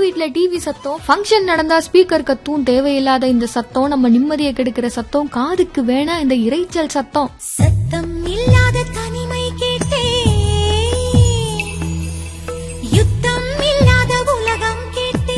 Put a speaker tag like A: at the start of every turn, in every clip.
A: வீட்ல டிவி சத்தம் ஃபங்க்ஷன் நடந்தா ஸ்பீக்கர் கத்தும் தேவையில்லாத இந்த சத்தம் நம்ம நிம்மதியை கெடுக்கிற சத்தம் காதுக்கு வேணா இந்த இரைச்சல் சத்தம்
B: சத்தம் இல்லாத தனிமை கேட்டே யுத்தம் இல்லாத உலகம் கேட்டே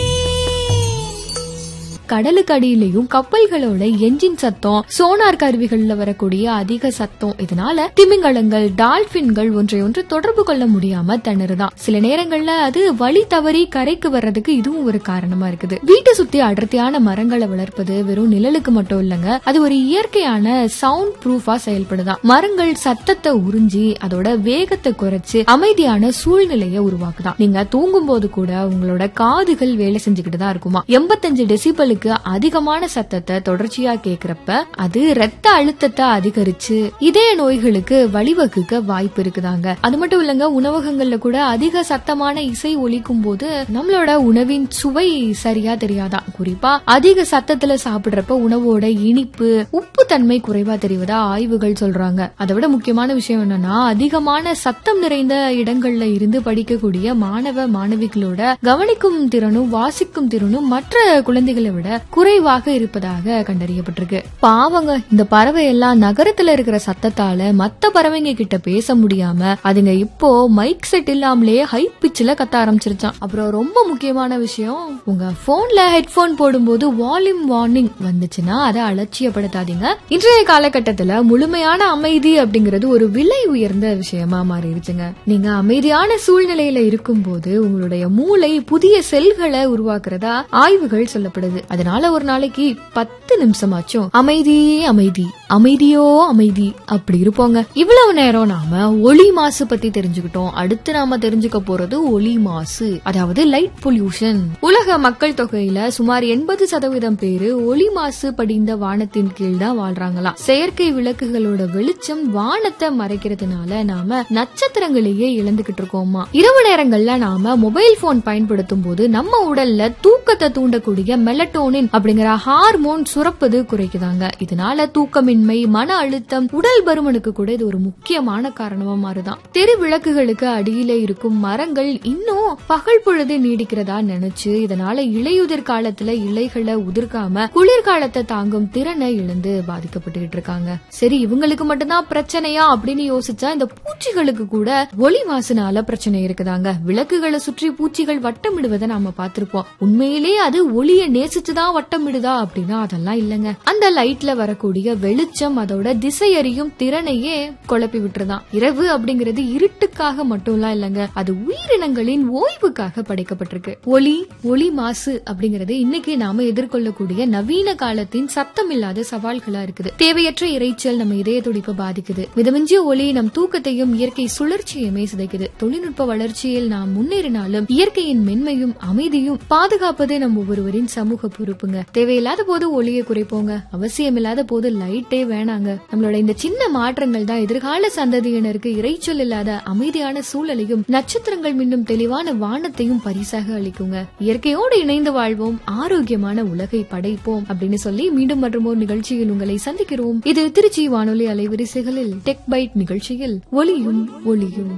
A: கடலுக்கு அடியிலையும் கப்பல்களோட என்ஜின் சத்தம் சோனார் கருவிகள்ல வரக்கூடிய அதிக சத்தம் இதனால திமிங்கலங்கள் டால்பின்கள் ஒன்றை ஒன்று தொடர்பு கொள்ள முடியாம திணறுதான் சில நேரங்கள்ல அது வழி தவறி கரைக்கு வர்றதுக்கு இதுவும் ஒரு காரணமா இருக்குது வீட்டை சுத்தி அடர்த்தியான மரங்களை வளர்ப்பது வெறும் நிழலுக்கு மட்டும் இல்லங்க அது ஒரு இயற்கையான சவுண்ட் ப்ரூஃபா செயல்படுதான் மரங்கள் சத்தத்தை உறிஞ்சி அதோட வேகத்தை குறைச்சு அமைதியான சூழ்நிலையை உருவாக்குதான் நீங்க தூங்கும் போது கூட உங்களோட காதுகள் வேலை செஞ்சுக்கிட்டு தான் இருக்குமா எண்பத்தஞ்சு டெசிபலுக்கு அதிகமான சத்தத்தை தொடர்ச்சியா கேக்குறப்ப அது ரத்த அழுத்தத்தை அதிகரிச்சு இதய நோய்களுக்கு வழிவகுக்க வாய்ப்பு இருக்குதாங்க அது மட்டும் இல்லங்க உணவகங்கள்ல கூட அதிக சத்தமான இசை ஒலிக்கும் போது நம்மளோட உணவின் சுவை சரியா தெரியாதா குறிப்பா அதிக சத்தத்துல சாப்பிடுறப்ப உணவோட இனிப்பு உப்பு தன்மை குறைவா தெரிவதா ஆய்வுகள் சொல்றாங்க அதை விட முக்கியமான விஷயம் என்னன்னா அதிகமான சத்தம் நிறைந்த இடங்கள்ல இருந்து படிக்கக்கூடிய மாணவ மாணவிகளோட கவனிக்கும் திறனும் வாசிக்கும் திறனும் மற்ற குழந்தைகளை விட குறைவாக இருப்பதாக கண்டறியப்பட்டிருக்கு பாவங்க இந்த பறவை எல்லாம் நகரத்துல இருக்கிற சத்தத்தால மத்த பறவைங்க கிட்ட பேச முடியாம அதுங்க இப்போ மைக் செட் இல்லாமலே ஹை பிச்சில் கத்த ஆரம்பிச்சிருச்சான் அப்புறம் ரொம்ப முக்கியமான விஷயம் உங்க போன்ல ஹெட்போன் போடும்போது வால்யூம் வார்னிங் வந்துச்சுன்னா அதை அலட்சியப்படுத்தாதீங்க இன்றைய காலகட்டத்துல முழுமையான அமைதி அப்படிங்கிறது ஒரு விலை உயர்ந்த விஷயமா மாறிடுச்சுங்க நீங்க அமைதியான சூழ்நிலையில இருக்கும்போது உங்களுடைய மூளை புதிய செல்களை உருவாக்குறதா ஆய்வுகள் சொல்லப்படுது அதனால ஒரு நாளைக்கு பத்து நிமிஷமாச்சும் அமைதி அமைதி அமைதியோ அமைதி அப்படி இருப்போங்க இவ்வளவு நேரம் நாம ஒளி மாசு பத்தி தெரிஞ்சுக்கிட்டோம் அடுத்து நாம தெரிஞ்சுக்க போறது ஒளி மாசு அதாவது லைட் பொல்யூஷன் உலக மக்கள் தொகையில சுமார் எண்பது சதவீதம் பேரு ஒளி மாசு படிந்த வானத்தின் கீழ் தான் வாழ்றாங்களாம் செயற்கை விளக்குகளோட வெளிச்சம் வானத்தை மறைக்கிறதுனால நாம நட்சத்திரங்களையே இழந்துகிட்டு இருக்கோமா இரவு நேரங்கள்ல நாம மொபைல் போன் பயன்படுத்தும் போது நம்ம உடல்ல தூக்கத்தை தூண்டக்கூடிய மெலட்டோனின் அப்படிங்கிற ஹார்மோன் சுரப்பது குறைக்குதாங்க இதனால தூக்கமின்மை மன அழுத்தம் உடல் பருமனுக்கு கூட இது ஒரு முக்கியமான காரணமா மாறுதான் தெரு விளக்குகளுக்கு அடியிலே இருக்கும் மரங்கள் இன்னும் பகல் பொழுது நீடிக்கிறதா நினைச்சு இதனால இலையுதிர் காலத்துல இலைகளை உதிர்க்காம குளிர்காலத்தை தாங்கும் திறனை இழந்து பாதிக்கப்பட்டுகிட்டு இருக்காங்க சரி இவங்களுக்கு மட்டும்தான் பிரச்சனையா அப்படின்னு யோசிச்சா இந்த பூச்சிகளுக்கு கூட ஒளி மாசுனால பிரச்சனை இருக்குதாங்க விளக்குகளை சுற்றி பூச்சிகள் வட்டமிடுவதை நாம பார்த்திருப்போம் உண்மையிலே அது ஒளிய நேசிச்சுதான் வட்டமிடுதா அப்படின்னா அதெல்லாம் இல்லங்க அந்த லைட்ல வரக்கூடிய வெளிச்சம் அதோட திசையறியும் திறனையே குழப்பி விட்டுருதான் இரவு அப்படிங்கிறது இருட்டுக்காக மட்டும்லாம் இல்லங்க அது உயிரினங்களின் ஓய்வுக்காக படைக்கப்பட்டிருக்கு ஒளி ஒளி மாசு அப்படிங்கிறது இன்னைக்கு நாம எதிர்கொள்ளக்கூடிய நவீன காலத்தின் சத்தம் இல்லாத சவால்களா இருக்குது தேவையற்ற இரைச்சல் நம்ம இதய துடிப்பை பாதிக்குது மிதமிஞ்சிய ஒளி நம் தூக்கத்தையும் இயற்கை சுழற்சியுமே சிதைக்குது தொழில்நுட்ப வளர்ச்சியில் நாம் முன்னேறினாலும் இயற்கையின் மென்மையும் அமைதியும் பாதுகாப்பது நம் ஒவ்வொருவரின் சமூக பொறுப்புங்க தேவையில்லாத போது ஒளியை குறைப்போங்க அவசியமில்லாத போது லைட்டே வேணாங்க நம்மளோட இந்த சின்ன மாற்றங்கள் தான் எதிர்கால சந்ததியினருக்கு இரைச்சல் இல்லாத அமைதியான சூழலையும் நட்சத்திரங்கள் மின்னும் தெளிவான வானத்தையும் பரிசாக அளிக்குங்க இயற்கையோடு இணைந்து வாழ்வோம் ஆரோக்கியமான உலகை படைப்போம் அப்படின்னு சொல்லி மீண்டும் மற்றும் ஒரு நிகழ்ச்சியில் உங்களை சந்திக்கிறோம் இது திருச்சி வானொலி அலைவரிசைகளில் டெக் பைட் நிகழ்ச்சியில் ஒளியும் ஒளியும்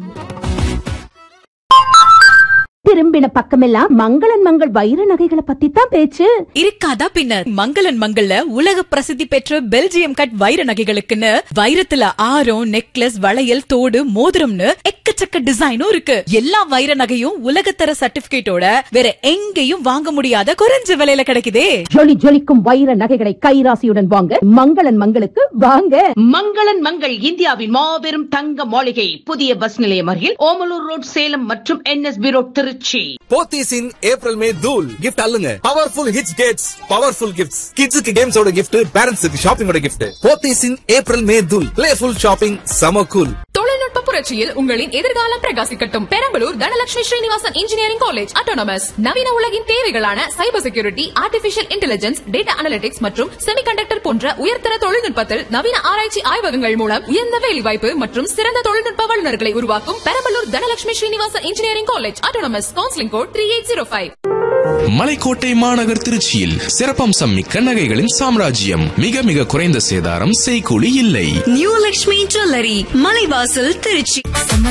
C: திரும்பின பக்கமெல்லாம் மங்களன் மங்கள் வைர நகைகளை பத்தி தான் பேச்சு
D: இருக்காதா பின்ன மங்களன் மங்கள்ல உலக பிரசித்தி பெற்ற பெல்ஜியம் கட் வைர நகைகளுக்குன்னு வைரத்துல ஆரம் நெக்லஸ் வளையல் தோடு மோதிரம்னு எக்கச்சக்க டிசைனும் இருக்கு எல்லா வைர நகையும் உலகத்தர சர்டிபிகேட்டோட வேற எங்கேயும் வாங்க முடியாத குறைஞ்ச விலையில கிடைக்குதே
C: ஜொலி ஜொலிக்கும் வைர நகைகளை கைராசியுடன் வாங்க மங்களன் மங்களுக்கு வாங்க
E: மங்களன் மங்கள் இந்தியாவின் மாபெரும் தங்க மாளிகை புதிய பஸ் நிலையம் அருகில் ஓமலூர் ரோட் சேலம் மற்றும் NSP road Trichy
F: Pothys in April May தூல் கிஃப்ட் அல்லுங்க powerful hits gates powerful gifts கிட்ஸுக்கு கேம்ஸோட கிஃப்ட் பேரண்ட்ஸுக்கு ஷாப்பிங்கோட gift Pothys in April May தூல் பிளேஃபுல் ஷாப்பிங் சம கூல்
G: தொழில்நுட்ப புரட்சியில் உங்களின் எதிர்காலம் பிரகாசிக்கட்டும் Perambalur Dhanalakshmi Srinivasan engineering college autonomous நவீன உலகின் தேவைகளான cyber security artificial intelligence data analytics மற்றும் செமிகண்டக்டர் போன்ற உயர்தர தொழில்நுட்பத்தில் நவீன ஆராய்ச்சி ஆய்வகங்கள் மூலம் உயர்ந்த வேலைவாய்ப்பு மற்றும் சிறந்த தொழில்நுட்ப வல்லுநர்களை உருவாக்கும் Perambalur Dhanalakshmi Srinivasan engineering college autonomous counselling code three eight zero five
H: Malaikottai மாநகர் திருச்சியில் சிறப்பம்சம் மிக்க நகைகளின் சாம்ராஜ்யம் மிக மிக குறைந்த சேதாரம் செய்கூலி இல்லை
I: நியூ லக்ஷ்மி ஜுவல்லரி மலைவாசல் திருச்சி
B: செம்ம